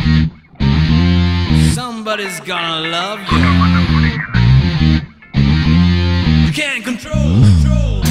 Somebody's gonna love you. You can't control, control.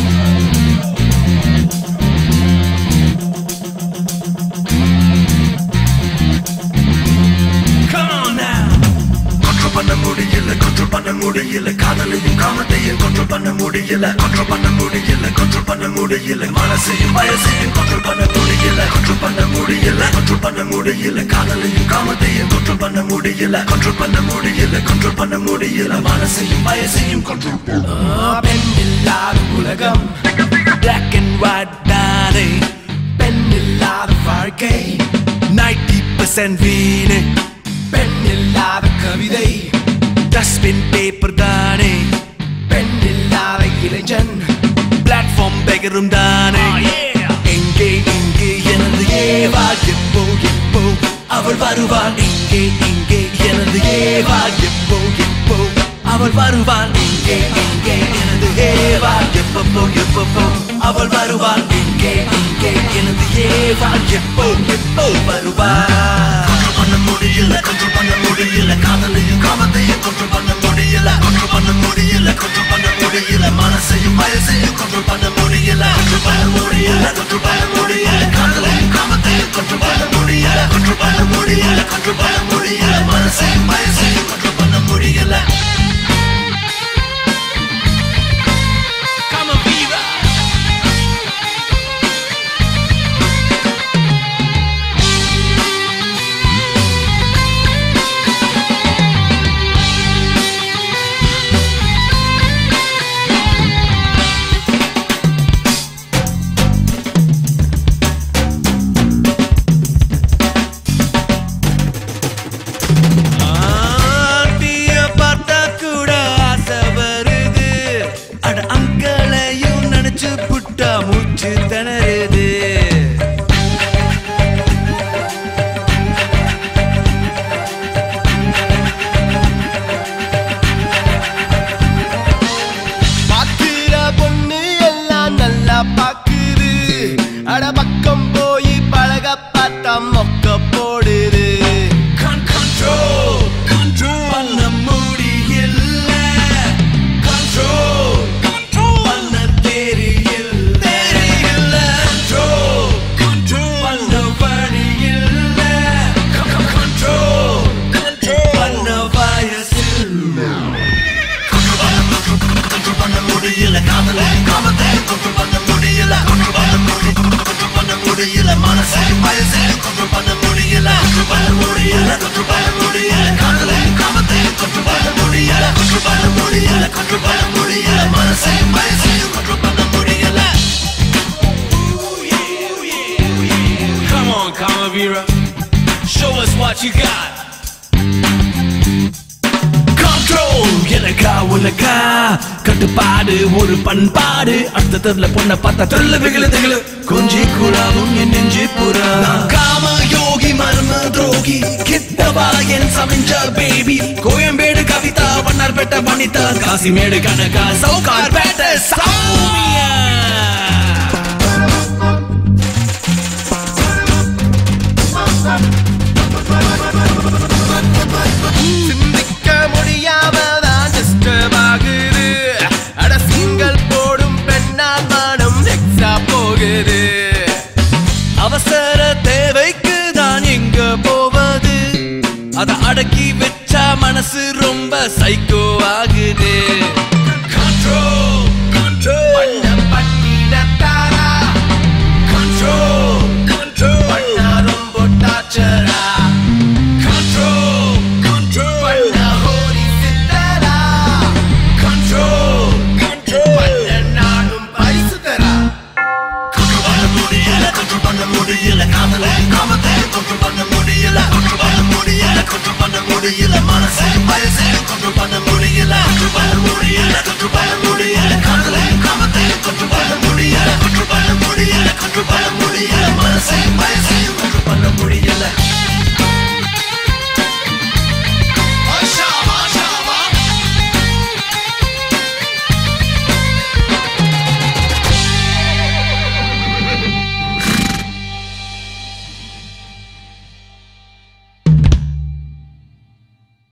Come on now. Control பண்ண முடியல control பண்ண முடியல காதலையும் காமத்தையும் கண்ட்ரோல் பண்ண முடியல கண்ட்ரோல் பண்ண முடியல கண்ட்ரோல் பண்ண முடியல மனசையும் வயசையும் கண்ட்ரோல் பண்ண முடியல கண்ட்ரோல் பண்ண முடியல கண்ட்ரோல் பண்ண முடியல காதலையும் காமத்தையும் கண்ட்ரோல் பண்ண முடியல கண்ட்ரோல் பண்ண முடியல கண்ட்ரோல் பண்ண முடியல மனசையும் வயசையும் கண்ட்ரோல் பெண்ணில்லாத உலகம் Black and white தானே பெண்ணில்லாத வாழ்க்கை 90% வீணு பெண்ணில்லாத கவிதை டஸ்ட்பின் பேப்பர் தானே பெண்ணில்லாத இளைஞன் பிளாட்ஃபார்ம் பெகரும் தானே எங்கே இங்கே எனது ஏவா எப்போ எப்போ அவள் வருவாள் இங்கே இங்கே எனது ஏவா எப்போ எப்போ அவள் வருவாள் இங்கே இங்கே எனது ஏவா எப்பப்போ எப்பப்போ அவள் வருவாள் இங்கே இங்கே எனது ஏவா எப்போ எப்போ வருவாள் கண்ட்ரோல் பண்ண முடியல கண்ட்ரோல் பண்ண முடியல காதலையும் காமத்தையும் கண்ட்ரோல் பண்ண முடியல கண்ட்ரோல் பண்ண முடியல கண்ட்ரோல் பண்ண முடியல மனசையும் வயசையும் கண்ட்ரோல் பண்ண முடியல கண்ட்ரோல் பண்ண முடியல கண்ட்ரோல் பண்ண முடியல காதலையும் காமத்தையும் கண்ட்ரோல் பண்ண முடியல கண்ட்ரோல் பண்ண முடியல கண்ட்ரோல் பண்ண முடியல மனசையும் வயசையும் கண்ட்ரோல் பண்ண முடியல Come on, Viva! ஆண்டிய பார்த்தா கூட ஆசை வருது அட அங்களையும் நினைச்சு புட்டா மூச்சு திணறுது பாக்குற பொண்ணு எல்லாம் நல்லா பாக்குது அட பக்கம் போய் பழக பார்த்தா மொக்க போடுது Control, control பண்ண முடியல Control, control பண்ண தெரியல தெரியல Control, control பண்ண வழி இல்ல Control, control பண்ண வயசு கண்ட்ரோல் பண்ண முடியல காதலையும் காமத்தையும் கண்ட்ரோல் பண்ண முடியல கண்ட்ரோல் பண்ண முடியல கண்ட்ரோல் பண்ண முடியல மனசையும் வயசையும் கண்ட்ரோல் பண்ண முடியல கண்ட்ரோல் பண்ண முடியல கண்ட்ரோல் பண்ண முடியல காதலையும் காமத்தையும் கண்ட்ரோல் பண்ண முடியல கண்ட்ரோல் பண்ண முடியல கண்ட்ரோல் பண்ண முடியல மனசையும் வயசையும் கண்ட்ரோல் பண்ண முடியல Come on, Calavera. Show us what you got. Control எனக்கா உனக்கா கட்டுப்பாடு ஒரு பண்பாடு அடுத்த தெருல பொண்ண பார்த்தா தெருல வெகுல திகழு கொஞ்சி குழாவும் என் நெஞ்சு புறா காம யோகி மர்ம துரோகி கிட்டவா என் சமைஞ்சர் பேபி கோயம்பேடு கவிதா வண்ணார்பேட்டை வனிதா காசிமேடு கனகா சவுகார் பேட்டை சௌமியா சிந்திக்க முடியாம தான் டிஸ்டர்ப் ஆகுது அட சிங்கல் போடும் பெண்ணால் மனம் எக்ஸா போகுது அவசர தேவைக்கு தான் எங்க போவது அத அடக்கி வச்சா மனசு ரொம்ப சைக்கோ ஆகுது Control, control, பண்ண பண்ணிடத்தாரா control, control, பண்ணா ரொம்ப டார்ச்சரா control, control, பண்ண ஹோலி சித்தரா control, control. பண்ண நானும் பரிசுத்தரா கண்ட்ரோல் பண்ண முடியல கண்ட்ரோல் பண்ண முடியல காதலையும் காமத்தையும் கண்ட்ரோல் பண்ண முடியல கண்ட்ரோல் பண்ண முடியல கண்ட்ரோல் பண்ண முடியல மனசையும் வயசையும் கண்ட்ரோல் பண்ண முடியல கண்ட்ரோல் பண்ண முடியல கண்ட்ரோல் பண்ண